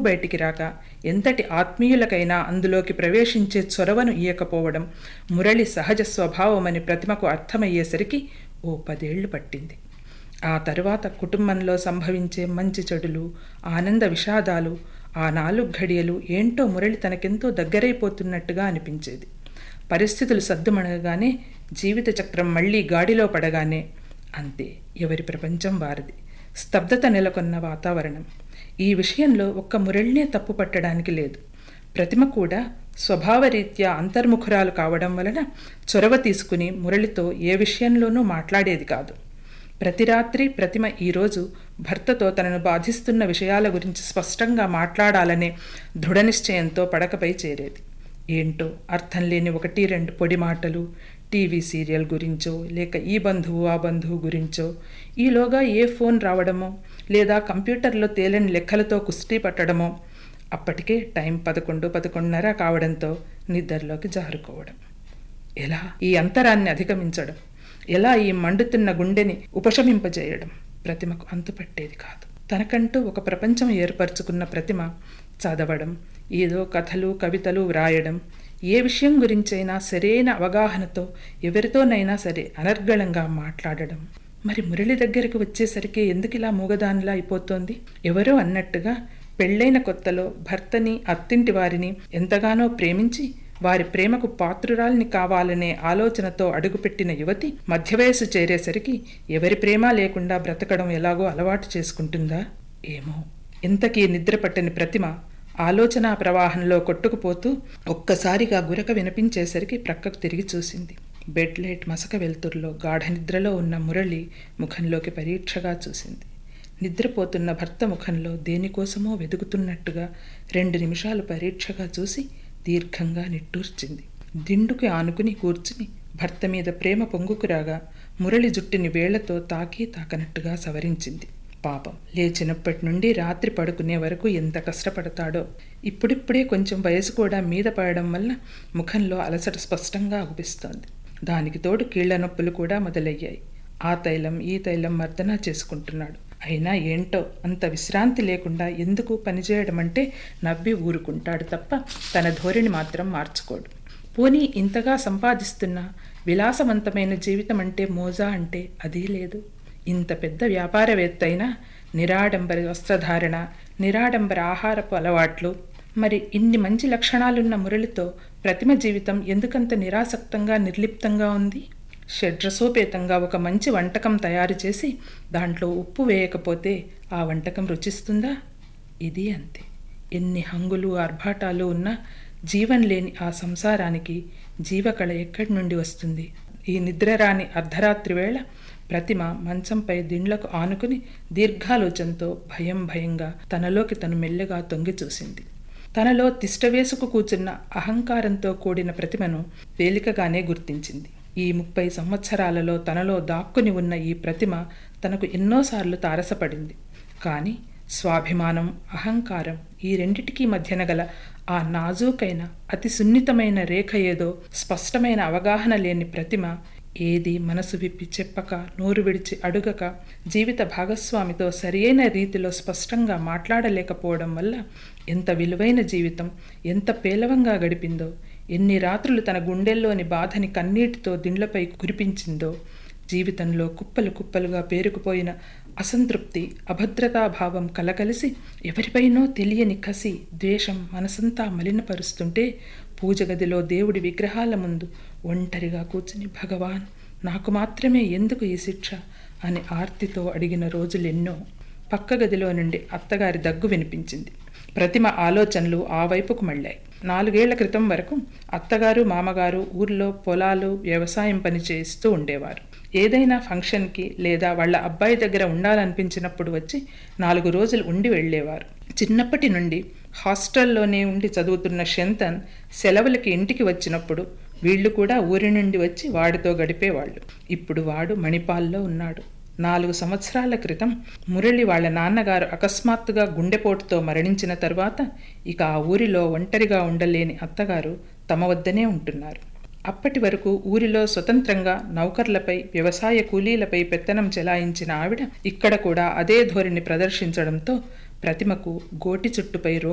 బయటికి రాక ఎంతటి ఆత్మీయులకైనా అందులోకి ప్రవేశించే చొరవను ఇయ్యకపోవడం మురళి సహజ స్వభావమని ప్రతిమకు అర్థమయ్యేసరికి ఓ పదేళ్లు పట్టింది ఆ తరువాత కుటుంబంలో సంభవించే మంచి చెడులు ఆనంద విషాదాలు ఆ నాలుగు ఘడియలు ఏంటో మురళి తనకెంతో దగ్గరైపోతున్నట్టుగా అనిపించేది పరిస్థితులు సద్దుమణగగానే జీవిత చక్రం మళ్ళీ గాడిలో పడగానే అంతే ఎవరి ప్రపంచం వారిది స్తబ్దత నెలకొన్న వాతావరణం ఈ విషయంలో ఒక్క మురళినే తప్పు పట్టడానికి లేదు ప్రతిమ కూడా స్వభావరీత్యా అంతర్ముఖురాలు కావడం వలన చొరవ తీసుకుని మురళితో ఏ విషయంలోనూ మాట్లాడేది కాదు ప్రతి రాత్రి ప్రతిమ ఈరోజు భర్తతో తనను బాధిస్తున్న విషయాల గురించి స్పష్టంగా మాట్లాడాలనే దృఢ నిశ్చయంతో పడకపై చేరేది ఏంటో అర్థం లేని ఒకటి రెండు పొడి మాటలు టీవీ సీరియల్ గురించో లేక ఈ బంధువు ఆ బంధువు గురించో ఈలోగా ఏ ఫోన్ రావడమో లేదా కంప్యూటర్లో తేలని లెక్కలతో కుస్తీ పట్టడమో అప్పటికే టైం పదకొండు పదకొండున్నర కావడంతో నిద్రలోకి జారుకోవడం ఎలా ఈ అంతరాన్ని అధిగమించడం ఎలా ఈ మండుతున్న గుండెని ఉపశమింపజేయడం ప్రతిమకు అంతుపట్టేది కాదు తనకంటూ ఒక ప్రపంచం ఏర్పరచుకున్న ప్రతిమ చదవడం ఏదో కథలు కవితలు వ్రాయడం ఏ విషయం గురించైనా సరైన అవగాహనతో ఎవరితోనైనా సరే అనర్గళంగా మాట్లాడడం మరి మురళి దగ్గరకు వచ్చేసరికి ఎందుకు ఇలా మూగదానిలా అయిపోతోంది ఎవరో అన్నట్టుగా పెళ్ళైన కొత్తలో భర్తని అత్తింటి వారిని ఎంతగానో ప్రేమించి వారి ప్రేమకు పాత్రురాల్ని కావాలనే ఆలోచనతో అడుగుపెట్టిన యువతి మధ్యవయస్సు చేరేసరికి ఎవరి ప్రేమ లేకుండా బ్రతకడం ఎలాగో అలవాటు చేసుకుంటుందా ఏమో ఇంతకీ నిద్ర పట్టని ప్రతిమ ఆలోచన ప్రవాహంలో కొట్టుకుపోతూ ఒక్కసారిగా గురక వినిపించేసరికి ప్రక్కకు తిరిగి చూసింది బెడ్ లైట్ మసక వెలుతురులో గాఢ నిద్రలో ఉన్న మురళి ముఖంలోకి పరీక్షగా చూసింది నిద్రపోతున్న భర్త ముఖంలో దేనికోసమో వెతుకుతున్నట్టుగా రెండు నిమిషాలు పరీక్షగా చూసి దీర్ఘంగా నిట్టూర్చింది దిండుకి ఆనుకుని కూర్చుని భర్త మీద ప్రేమ పొంగుకురాగా మురళి జుట్టుని వేళ్లతో తాకి తాకనట్టుగా సవరించింది పాపం లేచినప్పటి నుండి రాత్రి పడుకునే వరకు ఎంత కష్టపడతాడో ఇప్పుడిప్పుడే కొంచెం వయసు కూడా మీద పడడం వల్ల ముఖంలో అలసట స్పష్టంగా అగుపిస్తోంది దానికి తోడు కీళ్ల నొప్పులు కూడా మొదలయ్యాయి ఆ తైలం ఈ తైలం మర్దన చేసుకుంటున్నాడు అయినా ఏంటో అంత విశ్రాంతి లేకుండా ఎందుకు పనిచేయడం అంటే నవ్వి ఊరుకుంటాడు తప్ప తన ధోరణి మాత్రం మార్చుకోడు పోనీ ఇంతగా సంపాదిస్తున్న విలాసవంతమైన జీవితం అంటే మోజా అంటే అదీ లేదు ఇంత పెద్ద వ్యాపారవేత్త అయినా నిరాడంబర వస్త్రధారణ నిరాడంబర ఆహారపు అలవాట్లు మరి ఇన్ని మంచి లక్షణాలున్న మురళితో ప్రతిమ జీవితం ఎందుకంత నిరాసక్తంగా నిర్లిప్తంగా ఉంది షడ్రసోపేతంగా ఒక మంచి వంటకం తయారు చేసి దాంట్లో ఉప్పు వేయకపోతే ఆ వంటకం రుచిస్తుందా ఇది అంతే ఎన్ని హంగులు ఆర్భాటాలు ఉన్నా జీవం లేని ఆ సంసారానికి జీవకళ ఎక్కడి నుండి వస్తుంది ఈ నిద్రరాని అర్ధరాత్రి వేళ ప్రతిమ మంచంపై దిండ్లకు ఆనుకుని దీర్ఘాలోచనతో భయం భయంగా తనలోకి తను మెల్లగా తొంగి చూసింది తనలో తిష్టవేసుకు కూర్చున్న అహంకారంతో కూడిన ప్రతిమను తేలికగానే గుర్తించింది ఈ ముప్పై సంవత్సరాలలో తనలో దాక్కుని ఉన్న ఈ ప్రతిమ తనకు ఎన్నోసార్లు తారసపడింది కానీ స్వాభిమానం అహంకారం ఈ రెండిటికీ మధ్యన గల ఆ నాజూకైన అతి సున్నితమైన రేఖ ఏదో స్పష్టమైన అవగాహన లేని ప్రతిమ ఏది మనసు విప్పి చెప్పక నోరు విడిచి అడుగక జీవిత భాగస్వామితో సరియైన రీతిలో స్పష్టంగా మాట్లాడలేకపోవడం వల్ల ఎంత విలువైన జీవితం ఎంత పేలవంగా గడిపిందో ఎన్ని రాత్రులు తన గుండెల్లోని బాధని కన్నీటితో దిండ్లపై కురిపించిందో జీవితంలో కుప్పలు కుప్పలుగా పేరుకుపోయిన అసంతృప్తి అభద్రతాభావం కలకలిసి ఎవరిపైనో తెలియని కసి ద్వేషం మనసంతా మలినపరుస్తుంటే పూజ గదిలో దేవుడి విగ్రహాల ముందు ఒంటరిగా కూర్చుని భగవాన్ నాకు మాత్రమే ఎందుకు ఈ శిక్ష అని ఆర్తితో అడిగిన రోజులెన్నో పక్క గదిలో నుండి అత్తగారి దగ్గు వినిపించింది ప్రతిమ ఆలోచనలు ఆ వైపుకు మళ్ళాయి నాలుగేళ్ల క్రితం వరకు అత్తగారు మామగారు ఊర్లో పొలాలు వ్యవసాయం పని చేస్తూ ఉండేవారు ఏదైనా ఫంక్షన్కి లేదా వాళ్ళ అబ్బాయి దగ్గర ఉండాలనిపించినప్పుడు వచ్చి నాలుగు రోజులు ఉండి వెళ్ళేవారు చిన్నప్పటి నుండి హాస్టల్లోనే ఉండి చదువుతున్న శంతన్ సెలవులకి ఇంటికి వచ్చినప్పుడు వీళ్ళు కూడా ఊరి నుండి వచ్చి వాడితో గడిపేవాళ్ళు ఇప్పుడు వాడు మణిపాల్లో ఉన్నాడు నాలుగు సంవత్సరాల క్రితం మురళి వాళ్ళ నాన్నగారు అకస్మాత్తుగా గుండెపోటుతో మరణించిన తర్వాత ఇక ఆ ఊరిలో ఒంటరిగా ఉండలేని అత్తగారు తమ వద్దనే ఉంటున్నారు అప్పటి వరకు ఊరిలో స్వతంత్రంగా నౌకర్లపై వ్యవసాయ కూలీలపై పెత్తనం చెలాయించిన ఆవిడ ఇక్కడ కూడా అదే ధోరణి ప్రదర్శించడంతో ప్రతిమకు గోటి చుట్టుపై